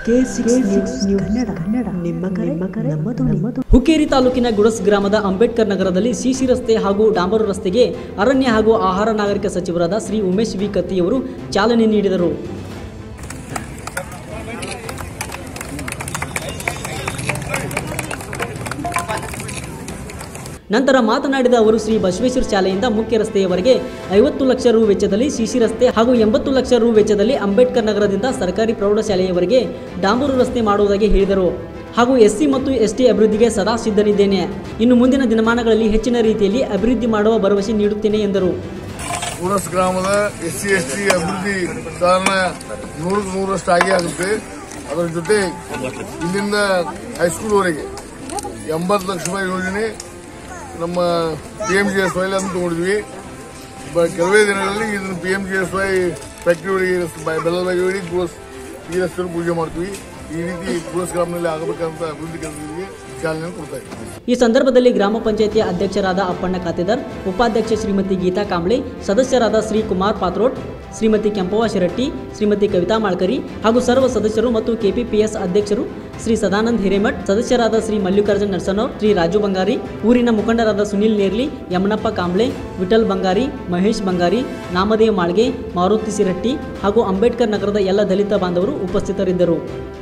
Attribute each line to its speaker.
Speaker 1: ನಿಮ್ಮ ಕರೆ ನಮ್ಮ ಧ್ವನಿ.
Speaker 2: ಹುಕ್ಕೇರಿ ತಾಲೂಕಿನ ಗುಡಸ್ ಗ್ರಾಮದ ಅಂಬೇಡ್ಕರ್ ನಗರದಲ್ಲಿ ಸಿಸಿ ರಸ್ತೆ ಹಾಗೂ ಡಾಂಬರು ರಸ್ತೆಗೆ ಅರಣ್ಯ ಹಾಗೂ ಆಹಾರ ನಾಗರಿಕ ಸಚಿವರಾದ ಶ್ರೀ ಉಮೇಶ್ ವಿ ಕತ್ತಿಯವರು ಚಾಲನೆ ನೀಡಿದರು ನಂತರ ಮಾತನಾಡಿದ ಅವರು ಶ್ರೀ ಬಸವೇಶ್ವರ ಶಾಲೆಯಿಂದ ಮುಖ್ಯ ರಸ್ತೆಯವರೆಗೆ ಐವತ್ತು ಲಕ್ಷ ರು ವೆಚ್ಚದಲ್ಲಿ ಸಿಸಿ ರಸ್ತೆ ಹಾಗೂ ಎಂಬತ್ತು ಲಕ್ಷ ರು ವೆಚ್ಚದಲ್ಲಿ ಅಂಬೇಡ್ಕರ್ ನಗರದಿಂದ ಸರ್ಕಾರಿ ಪ್ರೌಢಶಾಲೆಯವರೆಗೆ ಡಾಂಬರು ರಸ್ತೆ ಮಾಡುವುದಾಗಿ ಹೇಳಿದರು ಹಾಗೂ ಎಸ್ಸಿ ಮತ್ತು ಎಸ್ಟಿ ಅಭಿವೃದ್ಧಿಗೆ ಸದಾ ಸಿದ್ಧನಿದ್ದೇನೆ ಇನ್ನು ಮುಂದಿನ ದಿನಮಾನಗಳಲ್ಲಿ ಹೆಚ್ಚಿನ ರೀತಿಯಲ್ಲಿ ಅಭಿವೃದ್ಧಿ ಮಾಡುವ ಭರವಸೆ ನೀಡುತ್ತೇನೆ ಎಂದರು
Speaker 3: ಊರಸ್ ಗ್ರಾಮದ ಎಸ್ ಸಿ ಎಸ್ ಟಿ ಅಭಿವೃದ್ಧಿ ಸಾಧನ ನೂರಕ್ಕೆ ನೂರಷ್ಟು ಆಗೇ ಆಗುತ್ತೆ ಅದರ ಜೊತೆ ಇಲ್ಲಿಂದ ಹೈಸ್ಕೂಲ್ವರೆಗೆ ಎಂಬತ್ತು ಲಕ್ಷ ರೂಪಾಯಿ ಯೋಜನೆ ನಮ್ಮ P M G S Y ಅಂತ ತಗೊಂಡಿದ್ವಿ ಬ- ಕೆಲವೇ ದಿನಗಳಲ್ಲಿ ಇದನ್ನು P M G S Y factory ಬೆಲ್ಲದಾಗಿ ಗೋಸ್ ಈ ರಸ್ತೆ ಪೂಜೆ ಮಾಡ್ತೀವಿ ಈ ರೀತಿ ಗೋಸ್ ಗ್ರಾಮದಲ್ಲಿ ಆಗಬೇಕಂತ ಅಭಿವೃದ್ಧಿ ಕೆಲಸಗಳಿಗೆ ಚಾಲನೆ ಕೊಡ್ತಾ ಇದ್ದೀವಿ
Speaker 2: ಈ ಸಂದರ್ಭದಲ್ಲಿ ಗ್ರಾಮ ಪಂಚಾಯಿತಿಯ ಅಧ್ಯಕ್ಷರಾದ ಅಪ್ಪಣ್ಣ ಖಾತೆದಾರ್ ಉಪಾಧ್ಯಕ್ಷೆ ಶ್ರೀಮತಿ ಗೀತಾ ಕಾಂಬ್ಳೆ ಸದಸ್ಯರಾದ ಶ್ರೀ ಕುಮಾರ್ ಪಾತ್ರೋಟ್ ಶ್ರೀಮತಿ ಕೆಂಪವ್ವ ಶಿರಟ್ಟಿ ಶ್ರೀಮತಿ ಕವಿತಾ ಮಾಳ್ಕರಿ ಹಾಗೂ ಸರ್ವ ಸದಸ್ಯರು ಮತ್ತು ಕೆಪಿಪಿಎಸ್ ಅಧ್ಯಕ್ಷರು ಶ್ರೀ ಸದಾನಂದ್ ಹಿರೇಮಠ್ ಸದಸ್ಯರಾದ ಶ್ರೀ ಮಲ್ಲಿಕಾರ್ಜುನ್ ನರ್ಸನೌರ್ ಶ್ರೀ ರಾಜು ಬಂಗಾರಿ ಊರಿನ ಮುಖಂಡರಾದ ಸುನಿಲ್ ನೇರ್ಲಿ ಯಮನಪ್ಪ ಕಾಂಬ್ಳೆ ವಿಠಲ್ ಬಂಗಾರಿ ಮಹೇಶ್ ಬಂಗಾರಿ ನಾಮದೇವ್ ಮಾಳ್ಗೆ ಮಾರುತಿ ಸಿರಟ್ಟಿ ಹಾಗೂ ಅಂಬೇಡ್ಕರ್ ನಗರದ ಎಲ್ಲ ದಲಿತ ಬಾಂಧವರು ಉಪಸ್ಥಿತರಿದ್ದರು